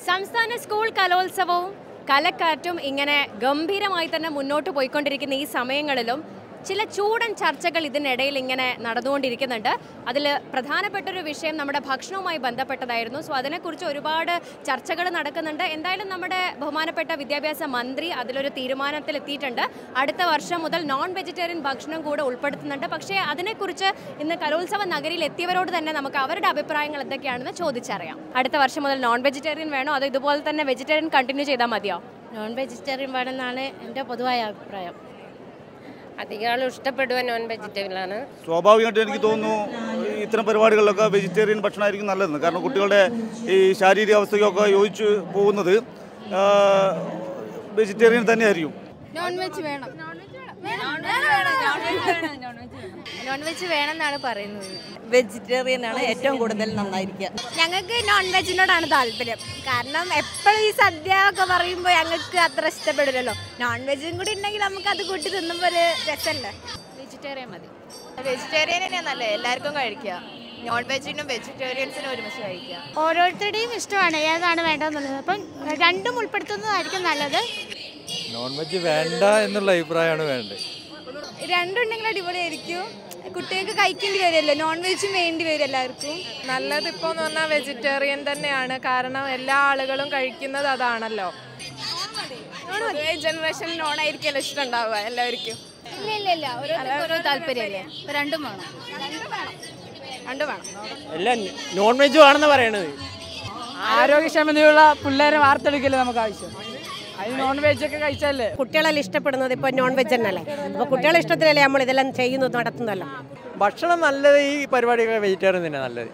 സംസ്ഥാന സ്കൂൾ കലോത്സവവും കലക്കാറ്റും ഇങ്ങനെ ഗംഭീരമായി തന്നെ മുന്നോട്ട് പോയിക്കൊണ്ടിരിക്കുന്ന ഈ സമയങ്ങളിലും ചില ചൂടൻ ചർച്ചകൾ ഇതിനിടയിൽ ഇങ്ങനെ നടന്നുകൊണ്ടിരിക്കുന്നുണ്ട് അതിൽ പ്രധാനപ്പെട്ട ഒരു വിഷയം നമ്മുടെ ഭക്ഷണവുമായി ബന്ധപ്പെട്ടതായിരുന്നു സോ അതിനെക്കുറിച്ച് ഒരുപാട് ചർച്ചകൾ നടക്കുന്നുണ്ട് എന്തായാലും നമ്മുടെ ബഹുമാനപ്പെട്ട വിദ്യാഭ്യാസ മന്ത്രി അതിലൊരു തീരുമാനത്തിലെത്തിയിട്ടുണ്ട് അടുത്ത വർഷം മുതൽ നോൺ വെജിറ്റേറിയൻ ഭക്ഷണം കൂടെ ഉൾപ്പെടുത്തുന്നുണ്ട് പക്ഷേ അതിനെക്കുറിച്ച് ഇന്ന് കലോത്സവ നഗരിയിൽ എത്തിയവരോട് തന്നെ നമുക്ക് അവരുടെ അഭിപ്രായങ്ങൾ എന്തൊക്കെയാണെന്ന് ചോദിച്ചറിയാം അടുത്ത വർഷം മുതൽ നോൺ വെജിറ്റേറിയൻ വേണോ അതോ ഇതുപോലെ തന്നെ വെജിറ്റേറിയൻ കണ്ടിന്യൂ ചെയ്താൽ മതിയോ നോൺ വെജിറ്റേറിയൻ വേണമെന്നാണ് എൻ്റെ പൊതുവായ അഭിപ്രായം അധികം ആളും ഇഷ്ടപ്പെടുക നോൺ വെജിറ്റബിൾ ആണ് സ്വാഭാവികമായിട്ട് എനിക്ക് തോന്നുന്നു ഇത്തരം പരിപാടികളിലൊക്കെ വെജിറ്റേറിയൻ ഭക്ഷണമായിരിക്കും നല്ലതെന്ന് കാരണം കുട്ടികളുടെ ഈ ശാരീരിക അവസ്ഥയ്ക്കൊക്കെ യോജിച്ച് പോകുന്നത് വെജിറ്റേറിയൻ തന്നെയായിരിക്കും നോൺ വെജ് വേണം നോൺ വെജ് വേണമെന്നാണ് പറയുന്നത് വെജിറ്റേറിയൻ ആണ് ഏറ്റവും കൂടുതൽ നന്നായിരിക്കുക ഞങ്ങൾക്ക് നോൺ വെജിനോടാണ് താല്പര്യം കാരണം എപ്പോഴും ഈ സദ്യ ഒക്കെ പറയുമ്പോൾ ഞങ്ങൾക്ക് അത്ര ഇഷ്ടപ്പെടില്ലല്ലോ നോൺ വെജും കൂടി ഉണ്ടെങ്കിൽ നമുക്ക് അത് കൂട്ടി തിന്നുമ്പോൾ ഒരു രസമല്ലേ വെജിറ്റേറിയൻ മതി വെജിറ്റേറിയൻ തന്നെയാണ് നല്ലത് എല്ലാവർക്കും കഴിക്കുക നോൺ വെജിനും വെജിറ്റേറിയൻസിനും ഒരുമിച്ച് കഴിക്കുക ഓരോരുത്തരുടെയും ഇഷ്ടമാണ് ഏതാണ് വേണ്ടതെന്നുള്ളത് അപ്പം രണ്ടും ഉൾപ്പെടുത്തുന്നതായിരിക്കും നല്ലത് നോൺ വെജ് വേണ്ട എന്നുള്ള അഭിപ്രായമാണ് വേണ്ടത് രണ്ടുണ്ടെങ്കിൽ അടിപൊളിയായിരിക്കും കുട്ടികൾക്ക് കഴിക്കേണ്ടി വരുമല്ലോ നോൺ വെജും വേണ്ടി വരും എല്ലാവർക്കും നല്ലത് ഇപ്പോൾ എന്ന് പറഞ്ഞാൽ വെജിറ്റേറിയൻ തന്നെയാണ് കാരണം എല്ലാ ആളുകളും കഴിക്കുന്നത് അതാണല്ലോ ജനറേഷൻ നോൺ ആയിരിക്കുമല്ലോ ഇഷ്ടം ഉണ്ടാവുക എല്ലാവർക്കും ഇല്ല ഇല്ല ഇല്ല ഓരോരുത്തർക്കും ഓരോ താല്പര്യമല്ലേ അപ്പം രണ്ടും വേണം രണ്ട് വേണം എല്ലാം നോൺ വെജ് ആണെന്ന് പറയണത് ആരോഗ്യക്ഷമതയുള്ള പിള്ളേരെ വാർത്തെടുക്കല്ലേ നമുക്ക് ആവശ്യം അത് നോൺ വെജ് ഒക്കെ കഴിച്ചാലേ കുട്ടികളെല്ലാം ഇഷ്ടപ്പെടുന്നത് ഇപ്പോൾ നോൺ വെജ് തന്നെയല്ലേ അപ്പോൾ കുട്ടികളെ ഇഷ്ടത്തിലല്ലേ നമ്മൾ ഇതെല്ലാം ചെയ്യുന്നു നടത്തുന്നതല്ലോ ഭക്ഷണം നല്ലത് ഈ പരിപാടികൾ വെജിറ്റേറിയൻ തന്നെ നല്ലത്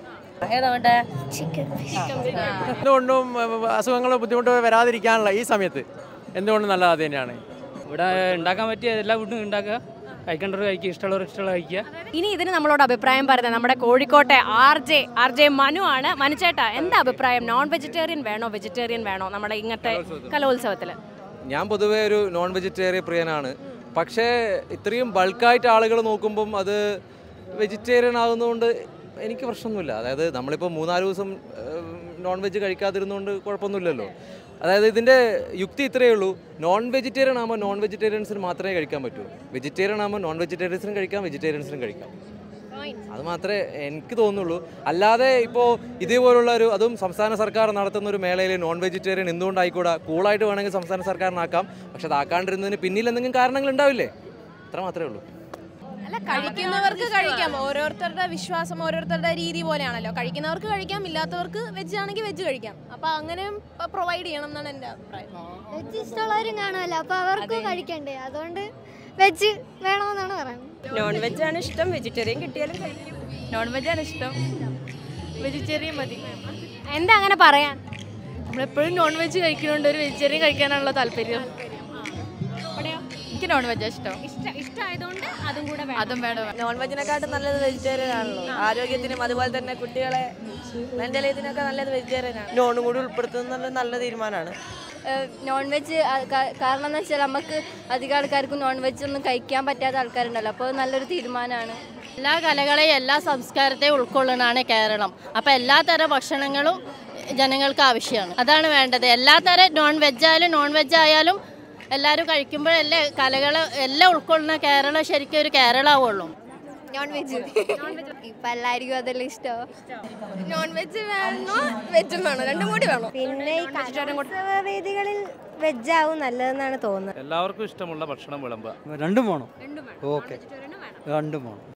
എന്തുകൊണ്ടും ഏഹ്, അസുഖങ്ങളോ ബുദ്ധിമുട്ടോ വരാതിരിക്കാനുള്ള ഈ സമയത്ത് എന്തുകൊണ്ടും നല്ലത് അത് തന്നെയാണ് ഇവിടെ ഉണ്ടാക്കാൻ പറ്റിയ എല്ലാ ഫുഡും ഉണ്ടാക്കുക കഴിക്കേണ്ടവർ കഴിക്കുക ഇഷ്ടമുള്ളവർ ഇഷ്ടമുള്ള കഴിക്കുക ഇനി ഇതിന് നമ്മളോട് അഭിപ്രായം പറയുന്നത് നമ്മുടെ കോഴിക്കോട്ടെ R J R J Manu ആണ് മനുചേട്ടാ എന്താ അഭിപ്രായം നോൺ വെജിറ്റേറിയൻ വേണോ വെജിറ്റേറിയൻ വേണോ നമ്മുടെ ഇങ്ങനത്തെ കലോത്സവത്തിൽ ഞാൻ പൊതുവേ ഒരു നോൺ വെജിറ്റേറിയൻ പ്രിയനാണ് പക്ഷേ ഇത്രയും ബൾക്കായിട്ട് ആളുകൾ നോക്കുമ്പം അത് വെജിറ്റേറിയൻ ആകുന്നതുകൊണ്ട് എനിക്ക് പ്രശ്നമൊന്നുമില്ല അതായത് നമ്മളിപ്പോൾ മൂന്നാല് ദിവസം നോൺ വെജ് കഴിക്കാതിരുന്നുകൊണ്ട് കുഴപ്പമൊന്നുമില്ലല്ലോ അതായത് ഇതിൻ്റെ യുക്തി ഇത്രയേ ഉള്ളൂ നോൺ വെജിറ്റേറിയൻ ആകുമ്പോൾ നോൺ വെജിറ്റേറിയൻസിന് മാത്രമേ കഴിക്കാൻ പറ്റൂ വെജിറ്റേറിയൻ ആകുമ്പോൾ നോൺ വെജിറ്റേറിയൻസിനും കഴിക്കാം വെജിറ്റേറിയൻസിനും കഴിക്കാം അത് മാത്രമേ എനിക്ക് തോന്നുള്ളൂ അല്ലാതെ ഇപ്പോൾ ഇതേപോലുള്ള ഒരു അതും സംസ്ഥാന സർക്കാർ നടത്തുന്ന ഒരു മേളയിൽ നോൺ വെജിറ്റേറിയൻ എന്തുകൊണ്ടായിക്കൂടാ കൂളായിട്ട് വേണമെങ്കിൽ സംസ്ഥാന സർക്കാരിനാക്കാം പക്ഷെ അതാക്കാണ്ടിരുന്നതിന് പിന്നിൽ എന്തെങ്കിലും കാരണങ്ങൾ ഉണ്ടാവില്ലേ അത്ര മാത്രമേ ഉള്ളൂ അല്ല കഴിക്കുന്നവർക്ക് കഴിക്കാം ഓരോരുത്തരുടെ വിശ്വാസം ഓരോരുത്തരുടെ രീതി പോലെയാണല്ലോ കഴിക്കുന്നവർക്ക് കഴിക്കാം ഇല്ലാത്തവർക്ക് വെജ് ആണെങ്കിൽ വെജ് കഴിക്കാം അപ്പൊ അങ്ങനെ പ്രൊവൈഡ് ചെയ്യണം എന്നാണ് എൻ്റെ അഭിപ്രായം വെജ് ഇഷ്ടമുള്ളവരും കാണുമല്ലോ അപ്പോൾ അവർക്ക് കഴിക്കണ്ടേ അതുകൊണ്ട് വെജ് വേണമെന്നാണ് പറയുന്നത് നോൺ വെജ് ആണ് ഇഷ്ടം വെജിറ്റേറിയൻ കിട്ടിയാലും കഴിക്കും നോൺ വെജ് ആണ് ഇഷ്ടം വെജിറ്റേറിയൻ മതി എന്താ അങ്ങനെ പറയാൻ നമ്മളെപ്പോഴും നോൺ വെജ് കഴിക്കുന്നുണ്ട് ഒരു വെജിറ്റേറിയൻ കഴിക്കാനാണല്ലോ താല്പര്യം എനിക്ക് നോൺ വെജ് ഇഷ്ടം ഇഷ്ട ഇഷ്ടമായതുകൊണ്ട് അതും കൂടെ വേണം അതും വേണം നോൺ വെജിനെക്കാട്ടും നല്ലത് വെജിറ്റേറിയൻ ആണല്ലോ ആരോഗ്യത്തിനും അതുപോലെ തന്നെ കുട്ടികളെ മെൻ്റൽ ഇതിനൊക്കെ നല്ലത് വെജിറ്റേറിയൻ ആണ് നോണും കൂടി ഉൾപ്പെടുത്തുന്നത് നല്ല തീരുമാനമാണ് നോൺ വെജ് കാരണം എന്ന് വെച്ചാൽ നമുക്ക് അധികം ആൾക്കാർക്കും നോൺ വെജ് ഒന്നും കഴിക്കാൻ പറ്റാത്ത ആൾക്കാരുണ്ടല്ലോ അപ്പോൾ നല്ലൊരു തീരുമാനമാണ് എല്ലാ കലകളെയും എല്ലാ സംസ്കാരത്തെയും ഉൾക്കൊള്ളണാണ് കേരളം അപ്പോൾ എല്ലാ തരം ഭക്ഷണങ്ങളും ജനങ്ങൾക്ക് ആവശ്യമാണ് അതാണ് വേണ്ടത് എല്ലാ തരം നോൺ വെജ് ആയാലും നോൺ വെജ് ആയാലും എല്ലാവരും കഴിക്കുമ്പോഴല്ലേ കലകൾ എല്ലാം ഉൾക്കൊള്ളുന്ന കേരളം ശരിക്കും ഒരു കേരളമാവുള്ളൂ നോൺ വെജ് ഇപ്പം എല്ലാവർക്കും അതെല്ലാം ഇഷ്ടമോ നോൺ വെജ് വേണോ വെജും വേണോ രണ്ടും കൂടി വേണോ പിന്നെ ഈ കലോത്സവ വേദികളിൽ വെജാവും നല്ലതെന്നാണ് തോന്നുന്നത് എല്ലാവർക്കും ഇഷ്ടമുള്ള ഭക്ഷണം വിളമ്പുക രണ്ടും വേണം ഓക്കെ രണ്ടും വേണം